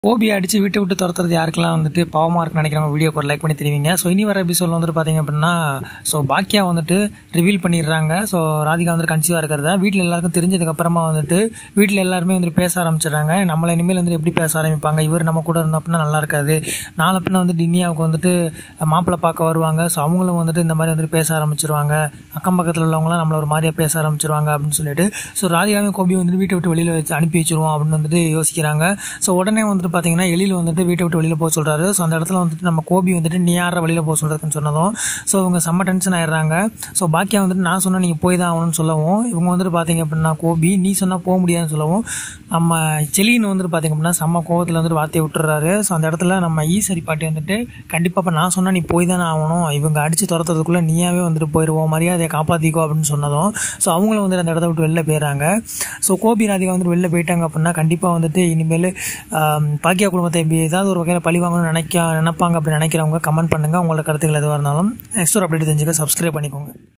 OP அடிச்சு வீட்டை விட்டு துரத்துறது யாருக்கெல்லாம் வந்துட்டு பாவமாக இருக்குன்னு நினைக்கிறவங்க வீடியோக்கு ஒரு லைக் பண்ணி தெரிவிங்க ஸோ இனி வர எபிசோட் வந்துட்டு பார்த்தீங்க அப்படின்னா ஸோ பாக்கியா வந்துட்டு ரிவீல் பண்ணிடுறாங்க ஸோ ராதிகா வந்துட்டு கன்சீவாக இருக்கிறதா வீட்டில் எல்லாருக்கும் தெரிஞ்சதுக்கப்புறமா வந்துட்டு வீட்டில் எல்லாருமே வந்துட்டு பேச ஆரம்பிச்சிடுறாங்க நம்மளை இனிமேல் வந்துட்டு எப்படி பேச ஆரம்பிப்பாங்க இவர் நம்ம கூட இருந்தோம் அப்படின்னா நல்லா இருக்காது நாளை பின்ன வந்துட்டு இனியாவுக்கு வந்துட்டு மாப்பிள்ளை பார்க்க வருவாங்க ஸோ அவங்களும் வந்துட்டு இந்த மாதிரி வந்துட்டு பேச ஆரம்பிச்சிருவாங்க அக்கம் பக்கத்தில் உள்ளவங்களாம் நம்மள ஒரு மாதிரியா பேச ஆரம்பிச்சிருவாங்க அப்படின்னு சொல்லிட்டு ஸோ ராதிகாவும் கோபி வந்துட்டு வீட்டை விட்டு வெளியில் வச்சு அனுப்பி வச்சிருவோம் அப்படின்னு வந்துட்டு யோசிக்கிறாங்க ஸோ உடனே வந்துட்டு பார்த்தீங்கன்னா எழில் வந்துட்டு வீட்டை விட்டு வெளியில் போக சொல்கிறாரு ஸோ அந்த இடத்துல வந்துட்டு நம்ம கோபி வந்துட்டு நீ யார வெளியில் போக சொல்கிறதுன்னு சொன்னதும் ஸோ இவங்க செம்ம டென்ஷன் ஆயிடுறாங்க ஸோ பாக்கியா வந்துட்டு நான் சொன்னால் நீங்கள் போய் தான் ஆகணும்னு சொல்லவும் இவங்க வந்துட்டு பார்த்தீங்க அப்படின்னா கோபி நீ சொன்னால் போக முடியாதுன்னு சொல்லவும் நம்ம செலின்னு வந்துட்டு பார்த்தீங்க அப்படின்னா செம்ம கோவத்தில் வந்துட்டு வார்த்தையை விட்டுறாரு ஸோ அந்த இடத்துல நம்ம ஈசரி பாட்டி வந்துட்டு கண்டிப்பாக இப்போ நான் சொன்னால் நீ போய் தானே ஆகணும் இவங்க அடித்து துரத்துறதுக்குள்ளே நீயாவே வந்துட்டு போயிடுவோம் மரியாதையை காப்பாற்றிக்கோ அப்படின்னு சொன்னதும் ஸோ அவங்களும் வந்துட்டு அந்த இடத்த விட்டு வெளில போயிடுறாங்க ஸோ கோபி ராதிகா வந்துட்டு வெளில போயிட்டாங்க அப்படின்னா கண்டிப்பாக வந்துட்டு இனிமேல் ஆம், பாக்கியா குடும்பத்தை எப்படி ஏதாவது ஒரு வகையில் பழி வாங்கணும்னு நினைக்க நினைப்பாங்க அப்படி நினைக்கிறவங்க கமெண்ட் பண்ணுங்கள் உங்களோட கருத்துக்கள் எதுவாக இருந்தாலும் நெக்ஸ்ட் ஒரு அப்டேட் தெரிஞ்சுக்க சப்ஸ்கிரைப் பண்ணிக்கோங்க